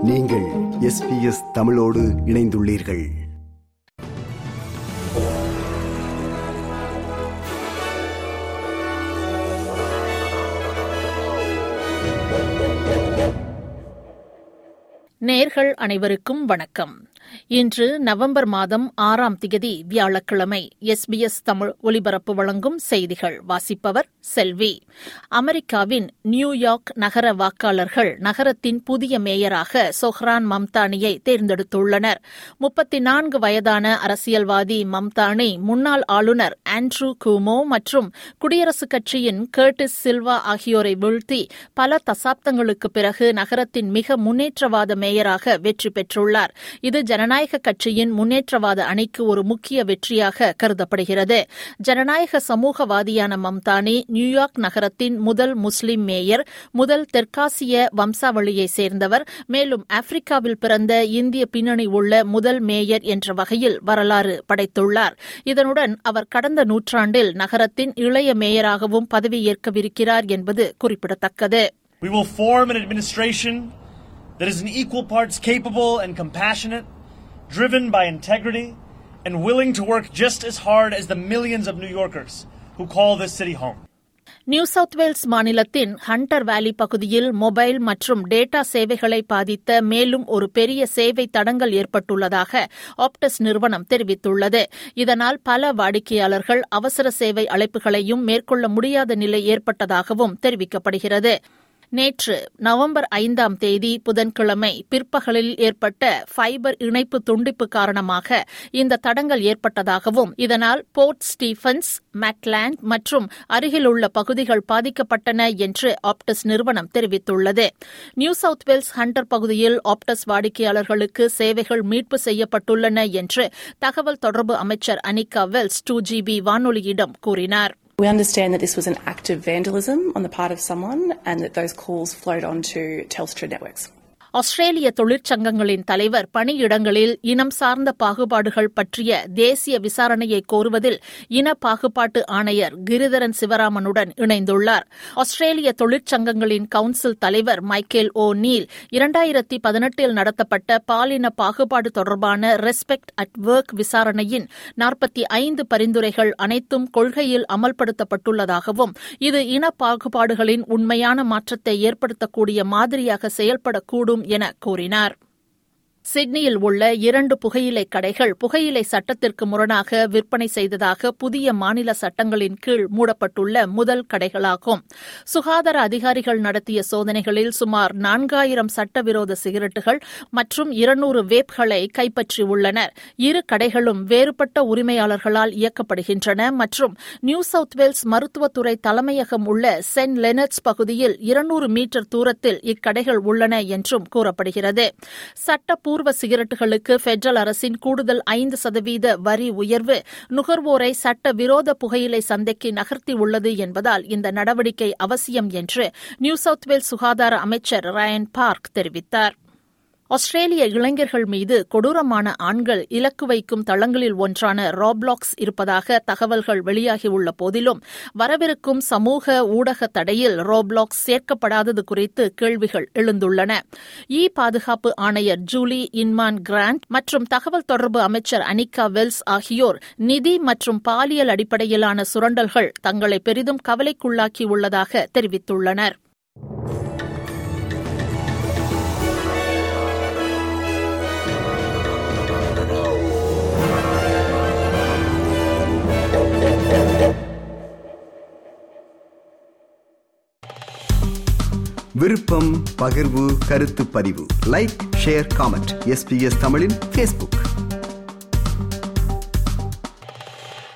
நீங்கள் எஸ்பிஎஸ் தமிழோடு இணைந்துள்ளீர்கள் நேர்கள் அனைவருக்கும் வணக்கம் இன்று நவம்பர் மாதம் ஆறாம் திகதி வியாழக்கிழமை எஸ்பிஎஸ் தமிழ் ஒலிபரப்பு வழங்கும் செய்திகள் வாசிப்பவர் செல்வி அமெரிக்காவின் நியூயார்க் நகர வாக்காளர்கள் நகரத்தின் புதிய மேயராக சொஹ்ரான் மம்தானியை தேர்ந்தெடுத்துள்ளனர் முப்பத்தி நான்கு வயதான அரசியல்வாதி மம்தானி முன்னாள் ஆளுநர் ஆண்ட்ரூ கூமோ மற்றும் குடியரசுக் கட்சியின் கர்டிஸ் சில்வா ஆகியோரை வீழ்த்தி பல தசாப்தங்களுக்கு பிறகு நகரத்தின் மிக முன்னேற்றவாத மேயராக வெற்றி பெற்றுள்ளார் இது ஜனநாயக கட்சியின் முன்னேற்றவாத அணிக்கு ஒரு முக்கிய வெற்றியாக கருதப்படுகிறது ஜனநாயக சமூகவாதியான மம்தானி நியூயார்க் நகரத்தின் முதல் முஸ்லிம் மேயர் முதல் தெற்காசிய வம்சாவளியை சேர்ந்தவர் மேலும் ஆப்பிரிக்காவில் பிறந்த இந்திய பின்னணி உள்ள முதல் மேயர் என்ற வகையில் வரலாறு படைத்துள்ளார் இதனுடன் அவர் கடந்த நூற்றாண்டில் நகரத்தின் இளைய மேயராகவும் பதவியேற்கவிருக்கிறார் என்பது குறிப்பிடத்தக்கது We will form an administration that is in equal parts capable and compassionate, driven by integrity, and willing to work just as hard as the millions of New Yorkers who call this city home. New South Wales மாநிலத்தின் Hunter Valley பகுதியில் mobile மற்றும் data சேவைகளை பாதித்த மேலும் ஒரு பெரிய சேவை தடங்கல் ஏற்பட்டுள்ளதாக ஆப்டஸ் நிறுவனம் தெரிவித்துள்ளது இதனால் பல வாடிக்கையாளர்கள் அவசர சேவை அழைப்புகளையும் மேற்கொள்ள முடியாத நிலை ஏற்பட்டதாகவும் தெரிவிக்கப்படுகிறது நேற்று நவம்பர் ஐந்தாம் தேதி புதன்கிழமை பிற்பகலில் ஏற்பட்ட ஃபைபர் இணைப்பு துண்டிப்பு காரணமாக இந்த தடங்கல் ஏற்பட்டதாகவும் இதனால் போர்ட் ஸ்டீஃபன்ஸ் மேக்லாண்ட் மற்றும் அருகிலுள்ள பகுதிகள் பாதிக்கப்பட்டன என்று ஆப்டஸ் நிறுவனம் தெரிவித்துள்ளது நியூ சவுத் வேல்ஸ் ஹண்டர் பகுதியில் ஆப்டஸ் வாடிக்கையாளர்களுக்கு சேவைகள் மீட்பு செய்யப்பட்டுள்ளன என்று தகவல் தொடர்பு அமைச்சர் அனிகா வெல்ஸ் டூ ஜிபி வானொலியிடம் கூறினார் We understand that this was an act of vandalism on the part of someone and that those calls flowed on to Telstra networks. ஆஸ்திரேலிய தொழிற்சங்கங்களின் தலைவர் பணியிடங்களில் இனம் சார்ந்த பாகுபாடுகள் பற்றிய தேசிய விசாரணையை கோருவதில் இன பாகுபாட்டு ஆணையர் கிரிதரன் சிவராமனுடன் இணைந்துள்ளார் ஆஸ்திரேலிய தொழிற்சங்கங்களின் கவுன்சில் தலைவர் மைக்கேல் ஓ நீல் இரண்டாயிரத்தி பதினெட்டில் நடத்தப்பட்ட பாலின பாகுபாடு தொடர்பான ரெஸ்பெக்ட் அட் ஒர்க் விசாரணையின் நாற்பத்தி ஐந்து பரிந்துரைகள் அனைத்தும் கொள்கையில் அமல்படுத்தப்பட்டுள்ளதாகவும் இது இன பாகுபாடுகளின் உண்மையான மாற்றத்தை ஏற்படுத்தக்கூடிய மாதிரியாக செயல்படக்கூடும் என கூறினார் சிட்னியில் உள்ள இரண்டு புகையிலை கடைகள் புகையிலை சட்டத்திற்கு முரணாக விற்பனை செய்ததாக புதிய மாநில சட்டங்களின் கீழ் மூடப்பட்டுள்ள முதல் கடைகளாகும் சுகாதார அதிகாரிகள் நடத்திய சோதனைகளில் சுமார் நான்காயிரம் சட்டவிரோத சிகரெட்டுகள் மற்றும் இருநூறு வேப்களை கைப்பற்றியுள்ளனர் இரு கடைகளும் வேறுபட்ட உரிமையாளர்களால் இயக்கப்படுகின்றன மற்றும் நியூ சவுத் வேல்ஸ் மருத்துவத்துறை தலைமையகம் உள்ள சென்ட் லெனர்ட்ஸ் பகுதியில் இருநூறு மீட்டர் தூரத்தில் இக்கடைகள் உள்ளன என்றும் கூறப்படுகிறது சட்ட பூர்வ சிகரெட்டுகளுக்கு பெட்ரல் அரசின் கூடுதல் ஐந்து சதவீத வரி உயர்வு நுகர்வோரை சட்ட விரோத புகையிலை சந்தைக்கு நகர்த்தியுள்ளது என்பதால் இந்த நடவடிக்கை அவசியம் என்று நியூ சவுத் வேல்ஸ் சுகாதார அமைச்சர் ரயன் பார்க் தெரிவித்தார் ஆஸ்திரேலிய இளைஞர்கள் மீது கொடூரமான ஆண்கள் இலக்கு வைக்கும் தளங்களில் ஒன்றான ராப்லாக்ஸ் இருப்பதாக தகவல்கள் வெளியாகியுள்ள போதிலும் வரவிருக்கும் சமூக ஊடக தடையில் ரோப்லாக்ஸ் சேர்க்கப்படாதது குறித்து கேள்விகள் எழுந்துள்ளன இ பாதுகாப்பு ஆணையர் ஜூலி இன்மான் கிராண்ட் மற்றும் தகவல் தொடர்பு அமைச்சர் அனிகா வெல்ஸ் ஆகியோர் நிதி மற்றும் பாலியல் அடிப்படையிலான சுரண்டல்கள் தங்களை பெரிதும் கவலைக்குள்ளாக்கியுள்ளதாக தெரிவித்துள்ளனர் விருப்பம் பகிர்வு கருத்து பதிவு லைக் ஷேர் காமெண்ட் எஸ்பிஎஸ் தமிழின் ஃபேஸ்புக்